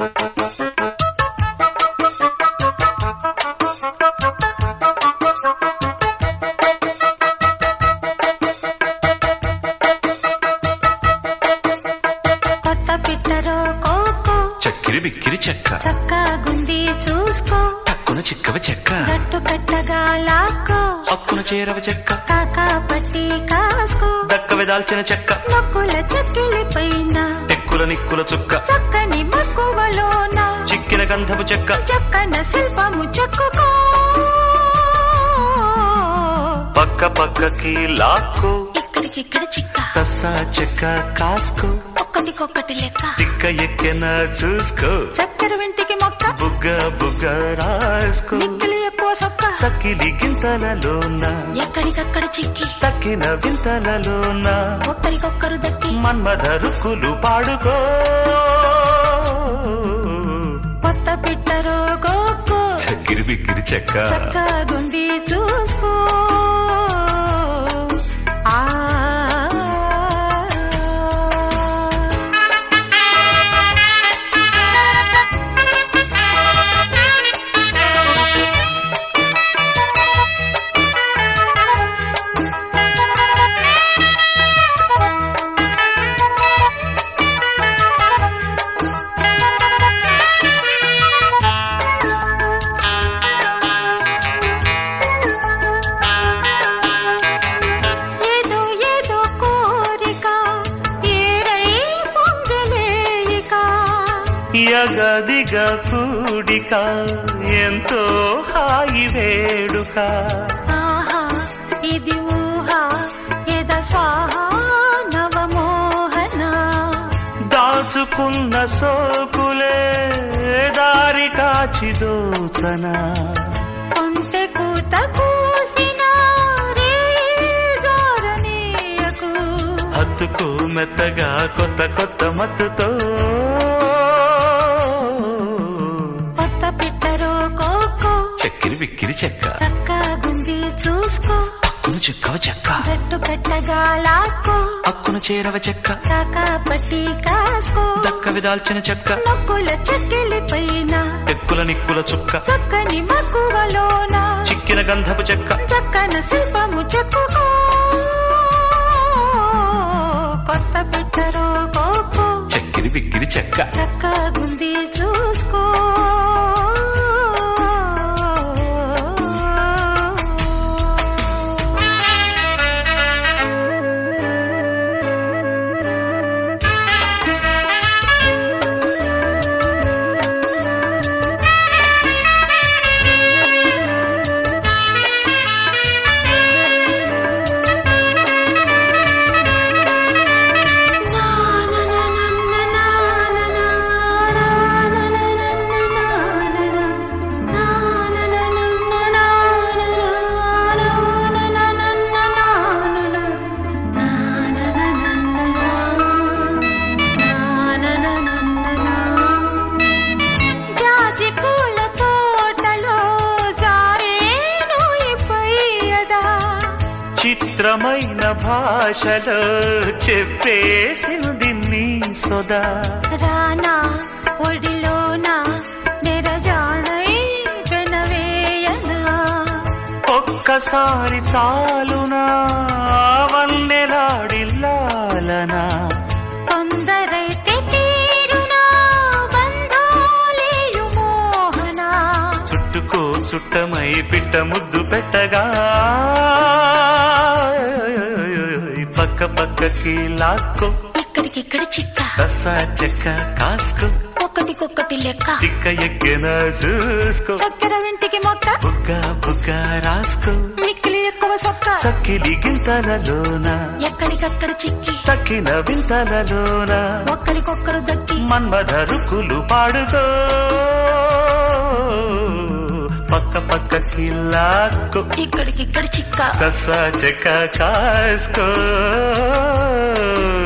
కొత్త పిట్టరో కోకో చక్కిరి బిక్కిరి చెక్క చక్క గుండి చూసుకో టక్కున చిక్కవ చెక్క జట్టు కట్టగా లాక్కో హక్కున చేరవ చెక్క కాకా పట్టి కాసుకో దక్కవి దాల్చిన చెక్క నొక్కుల చెక్కిలి పైన టెక్కుల నిక్కుల చుక్క చక్కని మక్కువలోన చిక్కిన గంధపు చెక్క చక్కన శిల్పము చెక్కుకో పక్క పక్కకి లాక్కో ఇక్కడికిక్కడ చిక్క కస్సా చెక్క కాసుకో ఒక్కటికొక్కటి లెక్క తిక్క ఎక్కెన చూసుకో చక్కెర వెంటికి మొక్క బుగ్గ బుగ్గ రాసుకో నిక్కులు ఎక్కువ సొక్క సకిలి గింతలలోన ఎక్కడికక్కడ చిక్కి తక్కిన వింతలలోన ఒక్కరికొక్కరు దక్కి మన్మధ రుక్కులు పాడుకో కొత్త పిట్టరో గోకో చక్కిరి బిక్కిరి చెక్క చక్క గుండి చూసుకో ఆ ఏదో ఏదో కోరిక ఏరై పొంగలేయిక యగదిగ కూడిక ఎంతో హాయి వేడుక ఆహా ఇది ఊహ ఎద స్వాహ నవమోహన దాచుకున్న సోకులే దారి కాచి దోచన కొంటె కూత కూసిన రే జారనీయకు హత్తుకు మెత్తగా కొత్త కొత్త మత్తుతో కొత్త పిట్టరో కోకో చక్కిరి విక్కిరి చెక్క చక్క గుండి చూసుకో హక్కును చెక్కవ చెక్క జట్టు కట్టగా లాక్కో హక్కును చేరవ చెక్క కాకా పట్టి కాసుకో దక్కవి దాల్చిన చెక్క నొక్కుల చెక్కిలి పైన ఎక్కుల నిక్కుల చుక్క చక్కని మక్కువలోన చిక్కిన గంధపు చెక్క చక్కన శిల్పము చెక్కుకో కొత్త పిట్టరో కోకో చక్కిరి బిక్కిరి చెక్క చక్క గుంది చూసుకో జాజి పూల తోటలో జారేను ఈ పయ్యదా చిత్రమైన భాషలో చెప్పేసింది నీ సొదా రానా ఒడిలోన నెరజాడై వెనవేయనా ఒక్కసారి చాలునా వందెలాడిల్లాలనా కొందరైతే తీరునా బంధాలేయు మోహన చుట్టుకో చుట్టమై పిట్ట ముద్దు పెట్టగా పక్క పక్కకి లాక్కో ఇక్కడికిక్కడ చిక్క కసా చెక్క కాసుకో ఒకటికొక్కటి లెక్క తిక్క ఎక్కిన చూసుకో చక్కెర వెంటికి మొక్క బుగ్గ బుగ్గ రాసుకో మిక్కిలి ఎక్కువ సొక్క చక్కిలి గింతలలోన ఎక్కడికక్కడ చిక్కి తక్కిన వింతలలోన ఒక్కరికొక్కరు దక్కి మన్మధ రుకులు పాడుకో పక్క పక్కకి లాక్కో ఇక్కడికిక్కడ చిక్క కసా చెక్క కాసుకో